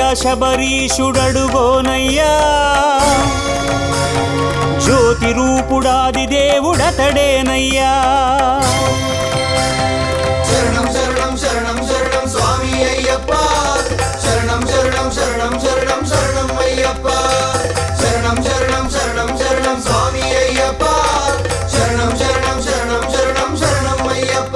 శబరీషుడడుగోనయ్యా జ్యోతి రూపుడాది దేవుడతడేనయ్యా శరణం శరణం శరణం శరణం స్వామి అయ్యప్ప శరణం శరణం శరణం శరణం శరణం అయ్యప్ప శరణం శరణం శరణం శరణం స్వామి అయ్యప్ప శరణం శరణం శరణం శరణం శరణం అయ్యప్ప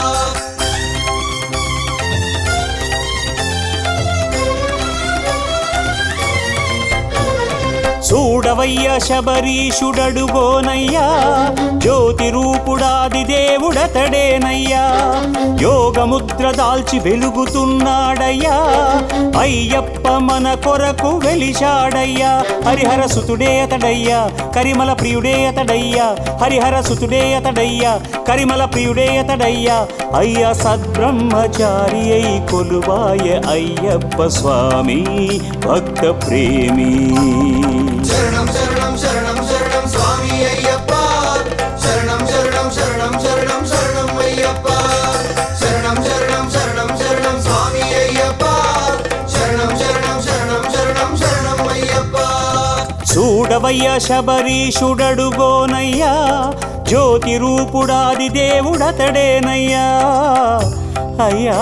చూడవయ్య శబరీషుడడుగోనయ్యా జ్యోతి రూపుడాది దేవుడతడేనయ్యా యోగముద్ర దాల్చి వెలుగుతున్నాడయ్యా అయ్యప్ప మన కొరకు వెలిశాడయ్యా హరిహర సుతుడే అతడయ్యా కరిమల ప్రియుడే అతడయ్యా హరిహర సుతుడే అతడయ్యా కరిమల ప్రియుడే అతడయ్యా అయ్యా సద్బ్రహ్మచారి అయి కొలువాయ అయ్యప్ప స్వామి భక్త ప్రేమి శరణం శరణం శరణం శరణం స్వామి అయ్యప్ప శరణం శరణం శరణం శరణం శరణం అయ్యప్ప శరణం శరణం శరణం శరణం స్వామి అయ్యప్ప శరణం శరణం శరణం శరణం శరణం అయ్యప్ప చూడవయ్య శబరీషుడడుగోనయ్యా జ్యోతి రూపుడాది దేవుడతడేనయ్యా అయ్యా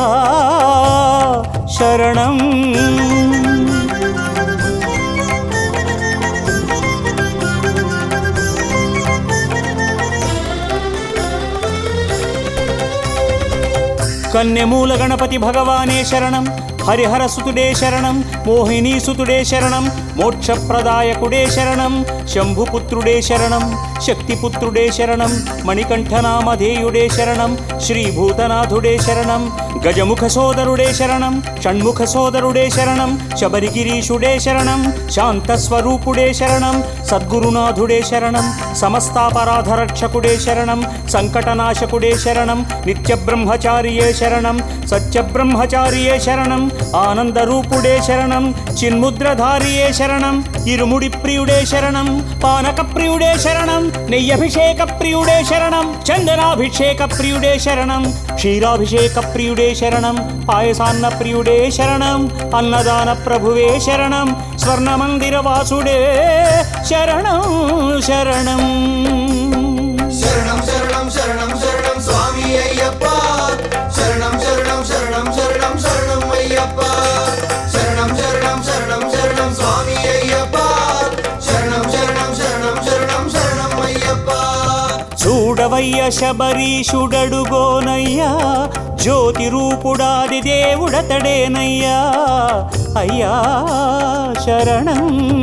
శరణం కన్యమూల గణపతి భగవానే శరణం హరిహర సుతుడే శరణం మోహినీ సుతుడే శరణం మోక్షప్రదాయకుడే శరణం శంభుపుత్రుడే శరణం శక్తిపుత్రుడే శరణం మణికంఠనామధేయుడే శరణం శ్రీభూతనాథుడే శరణం గజముఖ సోదరుడే శరణం షణ్ముఖ సోదరుడే శరణం శబరిగిరీషుడే శరణం శాంతస్వరూపుడే శరణం సద్గురునాథుడే శరణం సమస్తాపరాధ రక్షకుడే శరణం సంకటనాశకుడే శరణం నిత్యబ్రహ్మచారియే శరణం సత్యబ్రహ్మచారియే శరణం ఆనందరూపుడే శరణం చిన్ముద్రధారియే శరణం ఇరుముడి ప్రియుడే శరణం పానక ప్రియుడే శరణం నెయ్యభిషేక ప్రియుడే శరణం చందనాభిషేక ప్రియుడే శరణం క్షీరాభిషేక ప్రియుడే శరణం పాయసాన్న ప్రియుడే శరణం అన్నదాన ప్రభువే శరణం స్వర్ణ మందిర వాసుడే శరణం శరణం శరణం శరణం శరణం శరణం స్వామి అయ్యప్ప శరణం శరణం శరణం శరణం శరణం అయ్యప్ప శరణం శరణం శరణం శరణం స్వామి అయ్యప్ప శరణం శరణం శరణం శరణం శరణం అయ్యప్ప చూడవయ్య శబరీషుడడుగోనయ్యా జ్యోతి రూపుడాది దేవుడతడేనయ్యా అయ్యా శరణం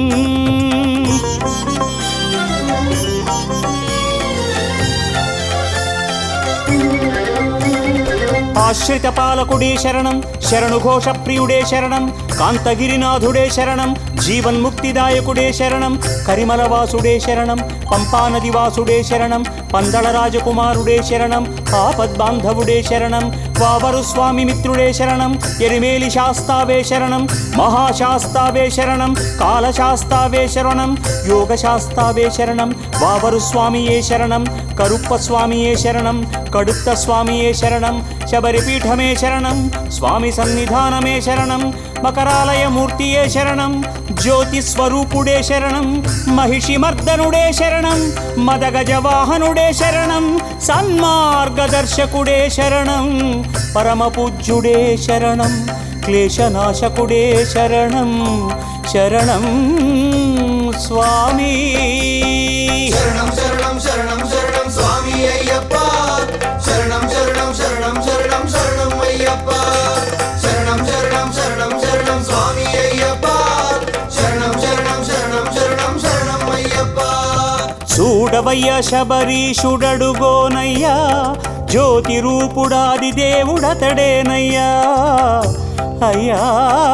ఆశ్రిత పాలకుడే శరణం శరణుఘోష ప్రియుడే శరణం కాంతగిరినాథుడే శరణం జీవన్ముక్తిదాయకుడే శరణం కరిమలవాసుడే శరణం పంపానది వాసుడే శరణం పందళ రాజకుమారుడే శరణం ఆపద్బాంధవుడే శరణం వావరు స్వామి మిత్రుడే శరణం ఎరిమేలి శాస్తావే శరణం మహాశాస్తావే శరణం కాలశాస్తావే శరణం యోగశాస్తావే శరణం వావరు స్వామియే శరణం కరుప్ప స్వామియే శరణం కడుత్త స్వామియే శరణం శబరిపీఠమే శరణం స్వామి సన్నిధానమే శరణం మకరాలయ మూర్తియే శరణం జ్యోతి స్వరూపుడే శరణం మహిషి మర్దనుడే శరణం మదగజవాహనుడే శరణం సన్మార్గదర్శకుడే శరణం పరమ పూజ్యుడే శరణం క్లేశనాశకుడే శరణం శరణం స్వామి శరణం శరణం శరణం శరణం స్వామి అయ్యప్ప శరణం శరణం శరణం శరణం శరణం అయ్యప్ప శరణం శరణం శరణం శరణం స్వామి అయ్యప్ప శరణం శరణం శరణం శరణం శరణం అయ్యప్ప చూడవయ్య శబరీషుడడుగోనయ్యా జ్యోతి రూపుడాది దేవుడతడేనయ్యా అయ్యా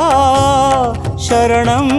శరణం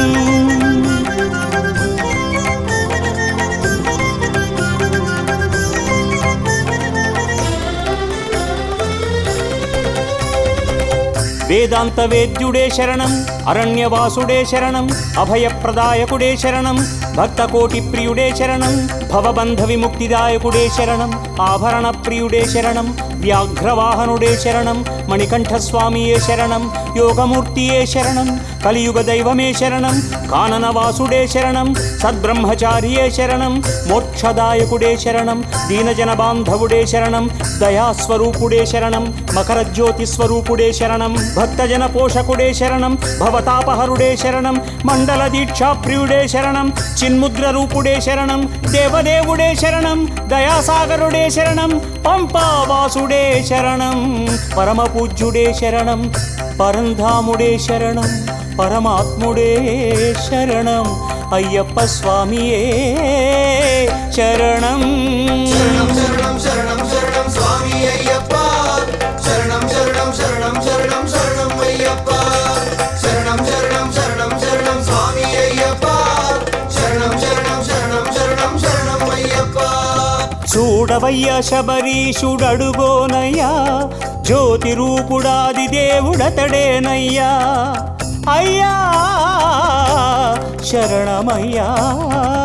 వేదాంత వేద్యుడే శరణం అరణ్యవాసుడే శరణం అభయప్రదాయకుడే శరణం భక్తకోటి ప్రియుడే శరణం భవబంధ విముక్తిదాయకుడే శరణం ఆభరణ ప్రియుడే శరణం వ్యాఘ్రవాహనుడే శరణం మణికంఠస్వామియే శరణం యోగమూర్తియే శరణం కలియుగ దైవమే శరణం కానన వాసుడే శరణం సద్బ్రహ్మచారియే శరణం మోక్షదాయకుడే శరణం దీనజన బాంధవుడే శరణం దయాస్వరూపుడే శరణం మకర జ్యోతి స్వరూపుడే శరణం భక్తజన పోషకుడే శరణం భవతాపహరుడే శరణం మండల దీక్షాప్రియుడే శరణం చిన్ముద్ర రూపుడే శరణం దేవదేవుడే శరణం దయాసాగరుడే శరణం పంపావాసుడే శరణం పరమ పూజ్యుడే శరణం పరంధాముడే శరణం పరమాత్ముడే శరణం అయ్యప్ప స్వామియే శరణం శరణం శరణం శరణం శరణం స్వామి అయ్యప్ప శరణం శరణం శరణం శరణం శరణం అయ్యప్ప శరణం శరణం శరణం శరణం స్వామి అయ్యప్ప శరణం శరణం శరణం శరణం శరణం అయ్యప్ప చూడవయ్య శబరీషుడడుగోనయ్యా జ్యోతి రూపుడాది దేవుడతడేనయ్యా అయ్యా శరణమయ్యా